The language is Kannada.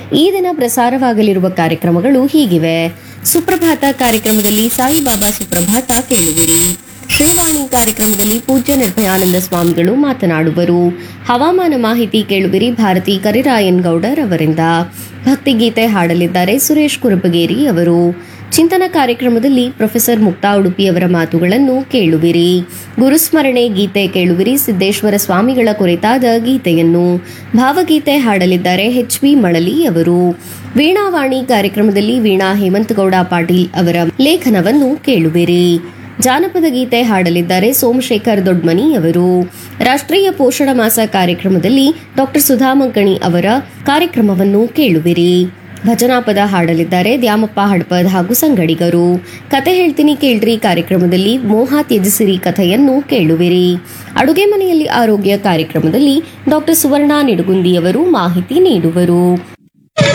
ಈ ದಿನ ಪ್ರಸಾರವಾಗಲಿರುವ ಕಾರ್ಯಕ್ರಮಗಳು ಹೀಗಿವೆ ಸುಪ್ರಭಾತ ಕಾರ್ಯಕ್ರಮದಲ್ಲಿ ಸಾಯಿಬಾಬಾ ಸುಪ್ರಭಾತ ಕೇಳುವಿರಿ ಶ್ರೀವಾಣಿ ಕಾರ್ಯಕ್ರಮದಲ್ಲಿ ಪೂಜ್ಯ ನಿರ್ಭಯಾನಂದ ಸ್ವಾಮಿಗಳು ಮಾತನಾಡುವರು ಹವಾಮಾನ ಮಾಹಿತಿ ಕೇಳುವಿರಿ ಭಾರತಿ ಕರಿರಾಯನ್ ಗೌಡರ್ ಅವರಿಂದ ಭಕ್ತಿಗೀತೆ ಹಾಡಲಿದ್ದಾರೆ ಸುರೇಶ್ ಕುರುಬಗೇರಿ ಅವರು ಚಿಂತನ ಕಾರ್ಯಕ್ರಮದಲ್ಲಿ ಪ್ರೊಫೆಸರ್ ಮುಕ್ತಾ ಉಡುಪಿಯವರ ಮಾತುಗಳನ್ನು ಕೇಳುವಿರಿ ಗುರುಸ್ಮರಣೆ ಗೀತೆ ಕೇಳುವಿರಿ ಸಿದ್ದೇಶ್ವರ ಸ್ವಾಮಿಗಳ ಕುರಿತಾದ ಗೀತೆಯನ್ನು ಭಾವಗೀತೆ ಹಾಡಲಿದ್ದಾರೆ ಎಚ್ ಬಿ ಮಳಲಿ ಅವರು ವೀಣಾವಾಣಿ ಕಾರ್ಯಕ್ರಮದಲ್ಲಿ ವೀಣಾ ಹೇಮಂತಗೌಡ ಪಾಟೀಲ್ ಅವರ ಲೇಖನವನ್ನು ಕೇಳುವಿರಿ ಜಾನಪದ ಗೀತೆ ಹಾಡಲಿದ್ದಾರೆ ಸೋಮಶೇಖರ್ ದೊಡ್ಮನಿ ಅವರು ರಾಷ್ಟ್ರೀಯ ಪೋಷಣ ಮಾಸ ಕಾರ್ಯಕ್ರಮದಲ್ಲಿ ಡಾಕ್ಟರ್ ಸುಧಾ ಮಂಕಣಿ ಅವರ ಕಾರ್ಯಕ್ರಮವನ್ನು ಕೇಳುವಿರಿ ಭಜನಾ ಪದ ಹಾಡಲಿದ್ದಾರೆ ದ್ಯಾಮಪ್ಪ ಹಡ್ಪದ್ ಹಾಗೂ ಸಂಗಡಿಗರು ಕತೆ ಹೇಳ್ತೀನಿ ಕೇಳ್ರಿ ಕಾರ್ಯಕ್ರಮದಲ್ಲಿ ಮೋಹ ತ್ಯಜಿಸಿರಿ ಕಥೆಯನ್ನು ಕೇಳುವಿರಿ ಅಡುಗೆ ಮನೆಯಲ್ಲಿ ಆರೋಗ್ಯ ಕಾರ್ಯಕ್ರಮದಲ್ಲಿ ಡಾಕ್ಟರ್ ಸುವರ್ಣ ನಿಡುಗುಂದಿಯವರು ಮಾಹಿತಿ ನೀಡುವರು